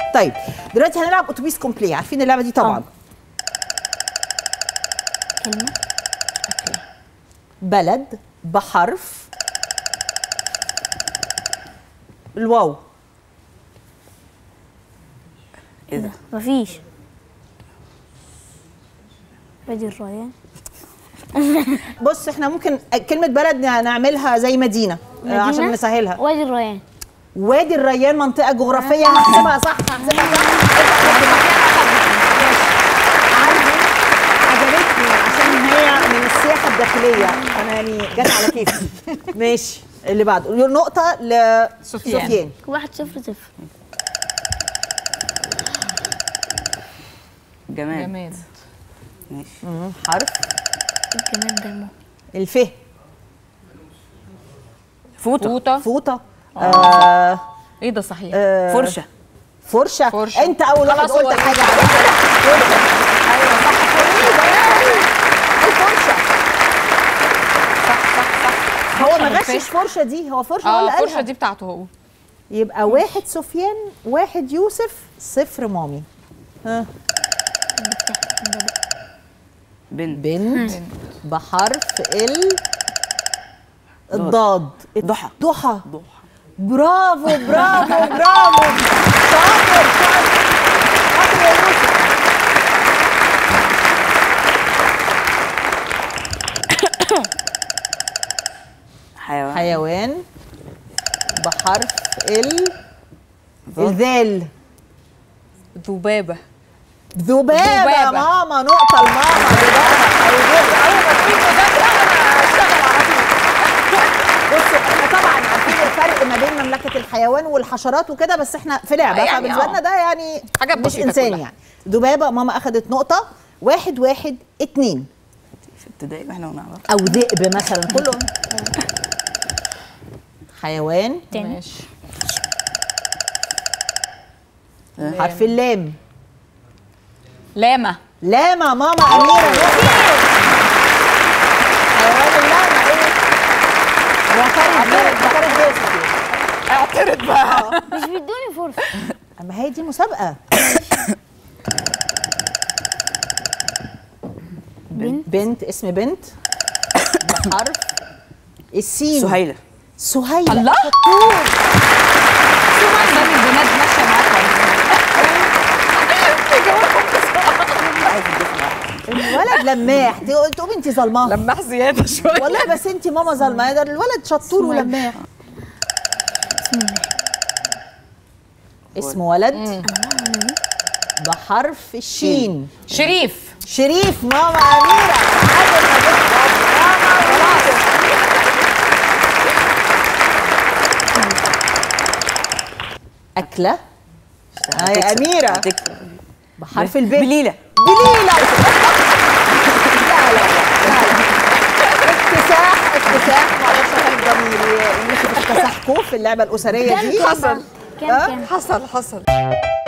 طيب دلوقتي هنلعب اتوبيس كومبلي عارفين اللعبه دي طبعا آه. كلمة بلد بحرف الواو ايه ده مفيش وادي الريان بص احنا ممكن كلمه بلد نع- نعملها زي مدينه, آه، عشان مدينة؟ نسهلها وادي الريان وادي الريان منطقه جغرافيه هحسبها صح هحسبها صح عندي عجبتني عشان هي من السياحه الداخليه انا يعني جت على كيفي ماشي اللي بعده نقطه سفيان. لسفيان واحد صفر صفر جمال جماد ماشي مم، حرف الجماد ده مو الف فوطه فوطه فوطه آه ايه ده صحيح آه فرشه فرشه فرشة. انت اول واحد خلاص قلت هو حاجه عليها فرشه ايوه صح الفرشه صح صح صح هو ما فرشة غشش فرشه دي هو فرشه هو اه اللي الفرشه قالها دي بتاعته هو يبقى واحد سفيان واحد يوسف صفر مامي ها بنت بنت بحرف ال الضاد ضحى ضحى ضحى برافو برافو برافو شاطر شاطر شاطر يا يوسف حيوان حيوان بحرف ال الذال ذبابه ذبابة ذبابة. ماما نقطة لماما ذبابة هيجيبها أول ما تكون مذاكرة أنا هشتغل على طول بصوا احنا طبعا عارفين الفرق ما بين مملكة الحيوان والحشرات وكده بس احنا في لعبة يعني فبالنسبة اه. لنا ده يعني حاجات مش بسيطة إنسان كلها. يعني ذبابة ماما أخدت نقطة واحد واحد اتنين في ابتدائي واحنا ونعرف أو ذئب مثلا كلهم حيوان تاني ماشي حرف اللام لاما لاما ماما أميرة نقطة حيوان اللاما ايه؟ وكانت وكانت جوزك اعترض بقى مش بيدوني فرصة اما هي دي مسابقه بنت بنت اسم بنت بحرف السين سهيله سهيله الله. شطور عشان البنات ماشيه معاك الولد لماح تق- تقومي انت ظلماه لماح زياده شويه والله بس انت ماما ظلماه ده الولد شطور ولماح اسم ولد بحرف الشين شريف شريف ماما اميره عادل ما بين- ماما أكلة آه يا أميرة هتكسب. بحرف الب بليله بليلة لا لا لا لا اكتساح اكتساح معرفش اخلي ضميري يمكن اكتسحكوا في اللعبة الأسرية دي كام كام كام آه؟ كام حصل حصل